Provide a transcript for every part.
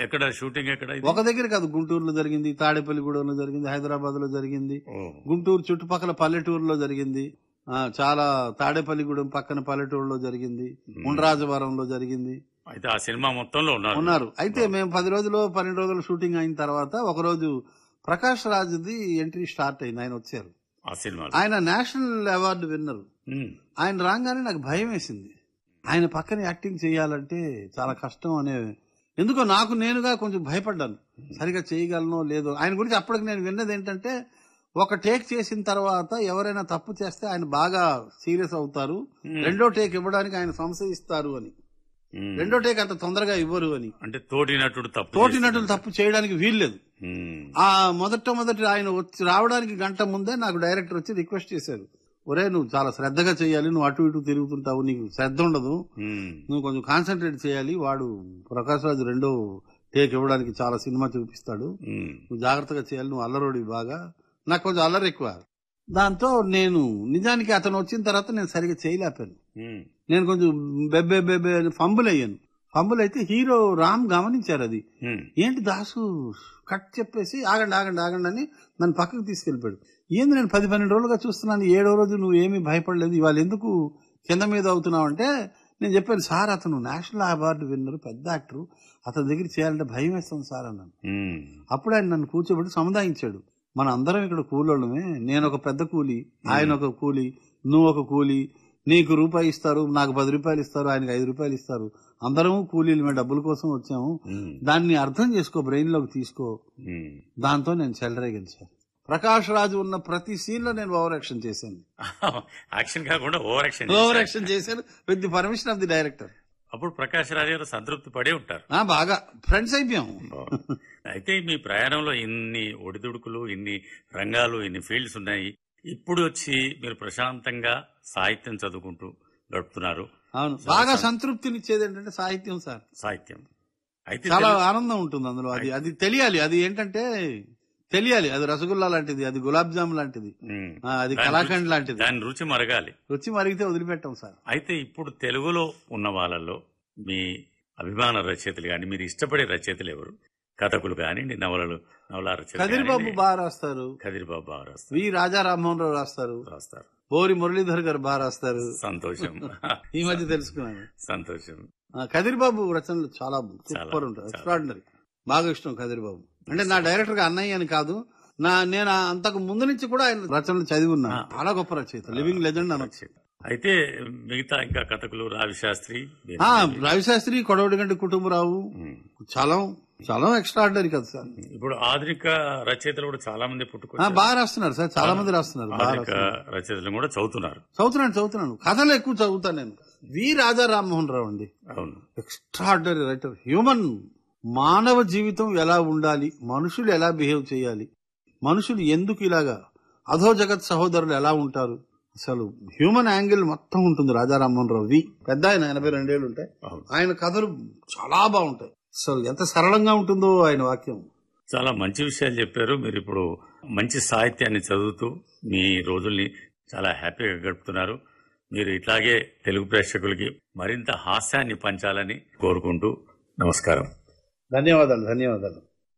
ఎక్కడ షూటింగ్ ఎక్కడ ఇది? ఒక దగ్గర కాదు గుంటూరులో జరిగింది తాడేపల్లిగూడెంలో జరిగింది హైదరాబాద్ లో జరిగింది ఓ. గుంటూరు చుట్టుపక్కల పల్లెటూరులో జరిగింది ఆ, చాలా తాడేపల్లిగూడెం పక్కన పల్లెటూరులో జరిగింది ఉండ్రాజవరంలో జరిగింది అయితే ఆ సినిమా మొత్తంలో ఉన్నారు ఉన్నారు అయితే మేము పది రోజులు పన్నెండు రోజులు షూటింగ్ అయిన తర్వాత ఒక రోజు ప్రకాష్ రాజుది ఎంట్రీ స్టార్ట్ అయింది ఆయన వచ్చారు ఆ సినిమాలో ఆయన నేషనల్ అవార్డు విన్నర్ ఉమ్. ఆయన రాగానే నాకు భయం వేసింది ఆయన పక్కన యాక్టింగ్ చేయాలంటే చాలా కష్టం అనే ఎందుకో నాకు నేనుగా కొంచెం భయపడ్డాను సరిగా చేయగలనో లేదో ఆయన గురించి అప్పటికి నేను విన్నది ఏంటంటే ఒక టేక్ చేసిన తర్వాత ఎవరైనా తప్పు చేస్తే ఆయన బాగా సీరియస్ అవుతారు రెండో టేక్ ఇవ్వడానికి ఆయన సంశయిస్తారు అని ఉమ్. రెండో టేక్ అంత తొందరగా ఇవ్వరు అని అంటే తోటి నటుడు తప్పు తోటి చేసి- నటులు తప్పు చేయడానికి వీల్లేదు ఉమ్. ఆ మొదట మొదటి ఆయన వచ్చి రావడానికి గంట ముందే నాకు డైరెక్టర్ వచ్చి రిక్వెస్ట్ చేశారు ఒరే నువ్వు చాలా శ్రద్ధగా చేయాలి నువ్వు అటు ఇటు తిరుగుతుంటావు నీకు శ్రద్ధ ఉండదు ఉమ్. నువ్వు కొంచెం కాన్సన్ట్రేట్ చేయాలి వాడు ప్రకాష్ రాజు రెండో టేక్ ఇవ్వడానికి చాలా సినిమా చూపిస్తాడు ఉమ్. నువ్వు జాగ్రత్తగా చేయాలి నువ్వు అల్లరోడి బాగా నాకు కొంచెం అల్లరి ఎక్కువ దాంతో నేను నిజానికి అతను వచ్చిన తర్వాత నేను సరిగా చేయలేకపోయాను ఉమ్. నేను కొంచెం బెబ్బే బెబ్బే అని ఫంబుల్ అయ్యాను ఫంబుల్ అయితే హీరో రామ్ గమనించారు అది ఉమ్. ఏంటి దాసు కట్ చెప్పేసి ఆగండి ఆగండి ఆగండి అని నన్ను పక్కకు తీసుకెళ్ళిపోయాడు ఏంది నేను పది పన్నెండు రోజులుగా చూస్తున్నాను ఏడో రోజు నువ్వు ఏమీ భయపడలేదు ఇవాళ ఎందుకు కింద మీద అవుతున్నావు అంటే నేను చెప్పాను సార్ అతను నేషనల్ అవార్డు విన్నర్ పెద్ద యాక్టర్ అతని దగ్గర చేయాలంటే భయం వేస్తుంది సార్ అన్నాను ఉమ్. అప్పుడు ఆయన నన్ను కూర్చోబెట్టి సముదాయించాడు మన అందరం ఇక్కడ కూలోళ్ళమే నేను ఒక పెద్ద కూలి ఆయన ఒక కూలి నువ్వు ఒక కూలి నీకు రూపాయి ఇస్తారు నాకు పది రూపాయలు ఇస్తారు ఆయనకు ఐదు రూపాయలు ఇస్తారు అందరం కూలీలు మేము డబ్బుల కోసం వచ్చాము ఉమ్. దాన్ని అర్థం చేసుకో బ్రెయిన్ లోకి తీసుకో ఉమ్. దాంతో నేను చెలరేగించాను ప్రకాష్ రాజు ఉన్న ప్రతి సీన్ లో నేను ఓవర్ యాక్షన్ చేశాను యాక్షన్ కాకుండా ఓవర్ యాక్షన్ ఓవర్ యాక్షన్ చేశాను with the permission of the director అప్పుడు ప్రకాష్ రాజు గారు సంతృప్తి పడే ఉంటారు ఆ బాగా ఫ్రెండ్స్ అయిపోయాము అయితే మీ ప్రయాణంలో ఇన్ని ఒడిదుడుకులు ఇన్ని రంగాలు ఇన్ని ఫీల్డ్స్ ఉన్నాయి ఇప్పుడు వచ్చి మీరు ప్రశాంతంగా సాహిత్యం చదువుకుంటూ గడుపుతున్నారు అవును బాగా సంతృప్తినిచ్చేది ఏంటంటే సాహిత్యం సార్ సాహిత్యం అయితే చాలా తెలు- ఆనందం ఉంటుంది అందులో అది అది తెలియాలి అది ఏంటంటే తెలియాలి అది రసగుల్లా లాంటిది అది గులాబ్ జామ్ లాంటిది ఉమ్. ఆ, అది దాని కలాకండ్ రుచి- లాంటిది దాని రుచి మరగాలి రుచి మరిగితే వదిలిపెట్టాం సార్ అయితే ఇప్పుడు తెలుగులో ఉన్న వాళ్ళల్లో మీ అభిమాన రచయితలు కానీ మీరు ఇష్టపడే రచయితలు ఎవరు కథకులు కానివ్వండి నవలలు నవల రచయితలు కదిరిబాబు కానివ్వండి. బాగా రాస్తారు కదిరిబాబు బాగా రాస్తారు వి రాజా రామ్మోహన్ రావు రాస్తారు రాస్తారు బోరి మురళీధర్ గారు బాగా రాస్తారు సంతోషం ఈ మధ్య తెలుసుకున్నాను సంతోషం ఆ, కదిరిబాబు రచనలు చాలా సూపర్ ఉంటాయి చాలా. ఎక్స్ట్రాడినరీ బాగా ఇష్టం కదిరిబాబు అంటే నా డైరెక్టర్ గా అన్నయ్య అని కాదు నా నేను అంతకు ముందు నుంచి కూడా ఆయన రచనలు చదివి ఉన్నాను చాలా గొప్ప రచయిత లివింగ్ లెజెండ్ అనొచ్చు అయితే మిగతా ఇంకా కథకులు రావి శాస్త్రి ఆ, రవిశాస్త్రి కొడవడి గంటి కుటుంబరావు ఉమ్. చలం చలం ఎక్స్ట్రాడినరీ కదా సార్ ఇప్పుడు ఆధునిక రచయితలు కూడా చాలా మంది ఆ, పుట్టుకొచ్చారు బాగా రాస్తున్నారు సార్ చాలా మంది రాస్తున్నారు బాగా ఆధునిక రాస్తున్నారు. రచయితలు కూడా చదువుతున్నారు చదువుతున్నాను చదువుతున్నాను కథలు ఎక్కువ చదువుతాను నేను వి రాజా రామ్మోహన్ రావు అండి అవును ఎక్స్ట్రాడినరీ రైటర్ హ్యూమన్ మానవ జీవితం ఎలా ఉండాలి మనుషులు ఎలా బిహేవ్ చేయాలి మనుషులు ఎందుకు ఇలాగా అధో జగత్ సహోదరులు ఎలా ఉంటారు అసలు హ్యూమన్ యాంగిల్ మొత్తం ఉంటుంది రాజా రామ్మోహన్ రావు వి పెద్ద ఆయన ఎనభై రెండేళ్ళు ఉంటాయి అవును ఆయన కథలు చాలా బాగుంటాయి అసలు ఎంత సరళంగా ఉంటుందో ఆయన వాక్యం చాలా మంచి విషయాలు చెప్పారు మీరు ఇప్పుడు మంచి సాహిత్యాన్ని చదువుతూ మీ రోజుల్ని చాలా హ్యాపీగా గడుపుతున్నారు మీరు ఇట్లాగే తెలుగు ప్రేక్షకులకి మరింత హాస్యాన్ని పంచాలని కోరుకుంటూ నమస్కారం ధన్యవాదాలు ధన్యవాదాలు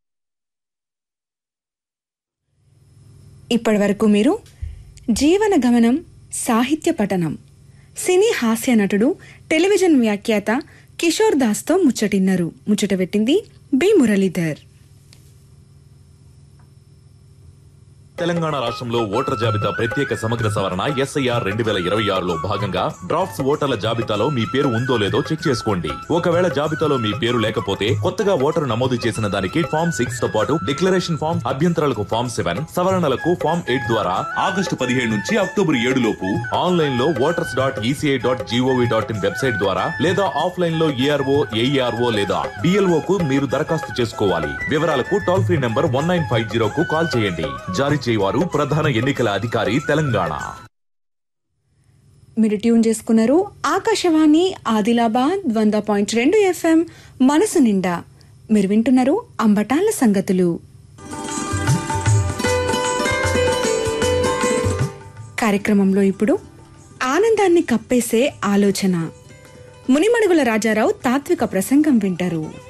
ఇప్పటి వరకు మీరు జీవన గమనం సాహిత్య పఠనం సినీ హాస్య నటుడు టెలివిజన్ వ్యాఖ్యాత కిషోర్ దాస్తో ముచ్చటిన్నారు ముచ్చట పెట్టింది బి మురళీధర్ తెలంగాణ రాష్ట్రంలో ఓటర్ జాబితా ప్రత్యేక సమగ్ర సవరణ ఎస్ఐఆర్ రెండు వేల ఇరవై ఆరులో భాగంగా డ్రాఫ్ట్స్ ఓటర్ల జాబితాలో మీ పేరు ఉందో లేదో చెక్ చేసుకోండి ఒకవేళ జాబితాలో మీ పేరు లేకపోతే కొత్తగా ఓటరు నమోదు చేసిన దానికి ఫామ్ సిక్స్ తో పాటు డిక్లరేషన్ ఫామ్ అభ్యంతరాలకు ఫామ్ సెవెన్ సవరణలకు ఫామ్ ఎయిట్ ద్వారా ఆగస్టు పదిహేడు నుంచి అక్టోబర్ ఏడు లోపు ఆన్లైన్ లో voters dot ECI dot GOV dot in website ద్వారా లేదా ఆఫ్లైన్ లో ఏఆర్ఓ ఏఈఆర్ఓ లేదా డిఎల్ఓ కు మీరు దరఖాస్తు చేసుకోవాలి వివరాలకు toll free number one nine five zero కు కాల్ చేయండి జారీ చేయవారు ప్రధాన ఎన్నికల అధికారి తెలంగాణ మీరు ట్యూన్ చేసుకున్నారు ఆకాశవాణి ఆదిలాబాద్ వంద పాయింట్ రెండు ఎఫ్ఎం మనసు నిండా మీరు వింటున్నారు అంబటాల సంగతులు కార్యక్రమంలో ఇప్పుడు ఆనందాన్ని కప్పేసే ఆలోచన మునిమడుగుల రాజారావు తాత్విక ప్రసంగం వింటారు